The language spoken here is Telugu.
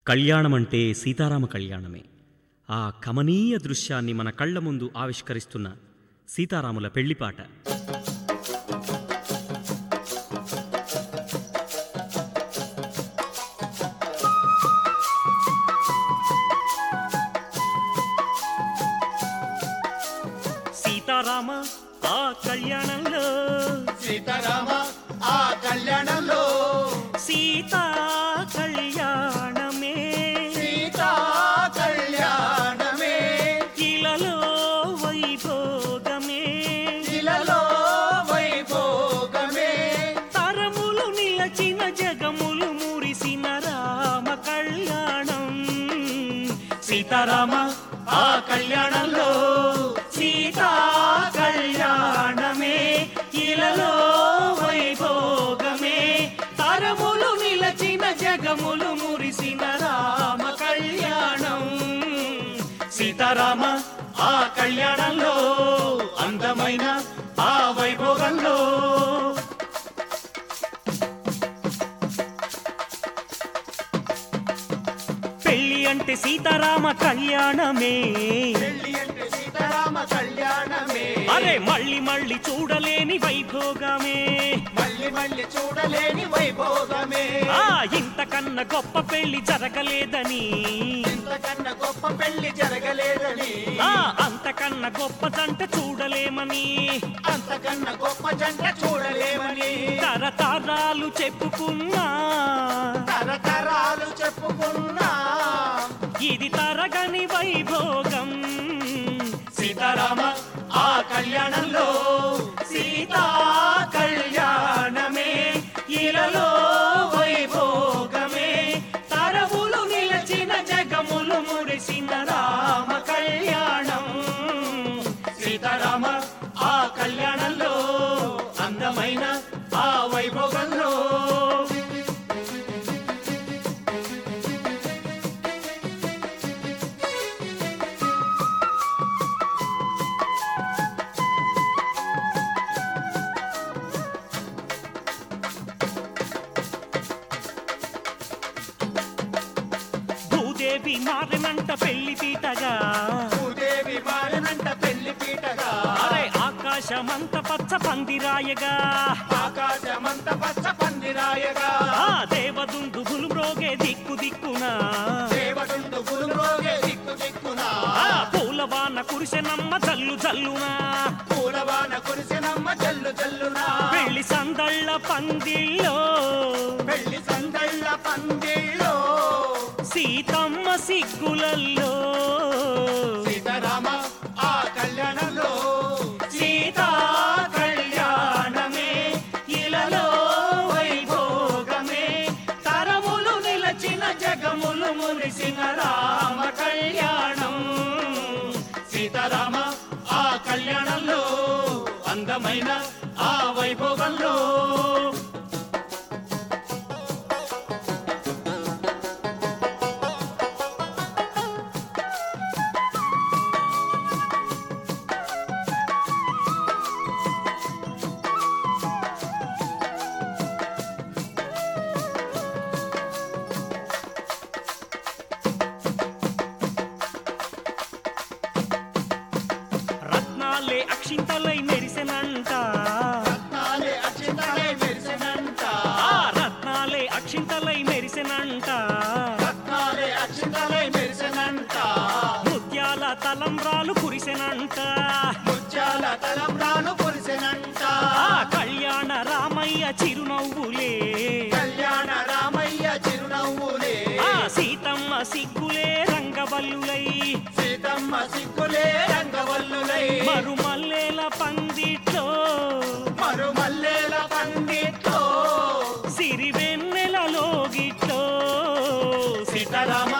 కళ్యాణమంటే సీతారామ కళ్యాణమే ఆ కమనీయ దృశ్యాన్ని మన కళ్ళ ముందు ఆవిష్కరిస్తున్న సీతారాముల పెళ్లిపాట సీతారామ ఆ కళ్యాణంలో సీతారామ ఆ కళ్యాణంలో సీతా కళ్యాణమే సీతా కళ్యాణమే ఇలలో వైభోగమే ఇలలో వైభోగమే తరములు నిలచిన జగములు మురిసిన రామ కళ్యాణం సీతారామ ఆ కళ్యాణంలో సీతా కళ్యాణమే ఇలలో వైభోగమే తరములు నిలచిన జగములు మురిసిన రామ కళ్యాణం సీతారామ ఆ కళ్యాణంలో అందమైన ఆ వైభోగంలో పెళ్లి అంటే సీతారామ కళ్యాణమే పెళ్లి అంటే సీతారామ కళ్యాణమే అరే మళ్ళీ మళ్ళీ చూడలేని వైభోగమే మళ్ళీ మళ్ళీ చూడలేని వైభోగమే ఆ ఇంతకన్నా గొప్ప పెళ్లి జరగలేదని ఇంతకన్నా గొప్ప పెళ్లి జరగలేదని ఆ అంతకన్నా గొప్ప జంట చూడలేమని అంతకన్నా గొప్ప జంట చూడలేమని తరతరాలు చెప్పుకున్నా తరతరాలు చెప్పుకున్నా ఇది తరగని వైభోగం సీతారామ ఆ కళ్యాణంలో సీతా కళ్యాణమే ఇలలో వైభోగమే తరవులు నిలచిన జగములు మురిసిన రామ కళ్యాణం సీతారామ ఆ కళ్యాణంలో అందమైన ఆ వైభోగంలో భూదేవి మారినంట పెళ్లి పీటగా భూదేవి మారినంట పెళ్లి పీటగా అరే ఆకాశమంత పచ్చ పందిరాయగా ఆకాశమంత పచ్చ పందిరాయగా ఆ దేవదుందు మ్రోగే దిక్కు దిక్కునా దేవడుండు గురురోగే దిక్కు దిక్కునా ఆ పూలవాన కురిసెనమ్మ జల్లు జల్లునా పూలవాన కురిసినమ్మ జల్లు జల్లునా పెళ్లి సందళ్ళ పందిళ్ళో పెళ్లి సందళ్ళ పందిళ్ళో సీతమ్మ సిగ్గులల్లో సీతారామ ఆ కళ్యాణంలో సీతా కళ్యాణమే ఇలలో వైభోగమే తరములు నిలచిన జగములు మురిసిన రామ కళ్యాణం సీతారామ ఆ కళ్యాణంలో అందమైన ఆ వైభోగంలో రత్నాలే అక్షింతలై మెరిసెనంట రత్నాలే అక్షింతలై మెరిసినంట ఆ రత్నాలే అక్షింతలై మెరిసెనంట రత్నాలే అక్షింతలై మెరిసినంట ముత్యాల తలంబ్రాలు కురిసెనంట ముత్యాల తలంబ్రాలు కురిసినంట ఆ కళ్యాణ రామయ్య చిరునవ్వులే కళ్యాణ రామయ్య చిరునవ్వులే ఆ సీతమ్మ సిగ్గులే రంగవల్లులై సీతమ్మ సిగ్గులే రంగవల్లులై మరుమల్లేల పందిట్లో మరుమల్లేల పండితో సిరివెన్నెలలోగిట్లో సీతారామ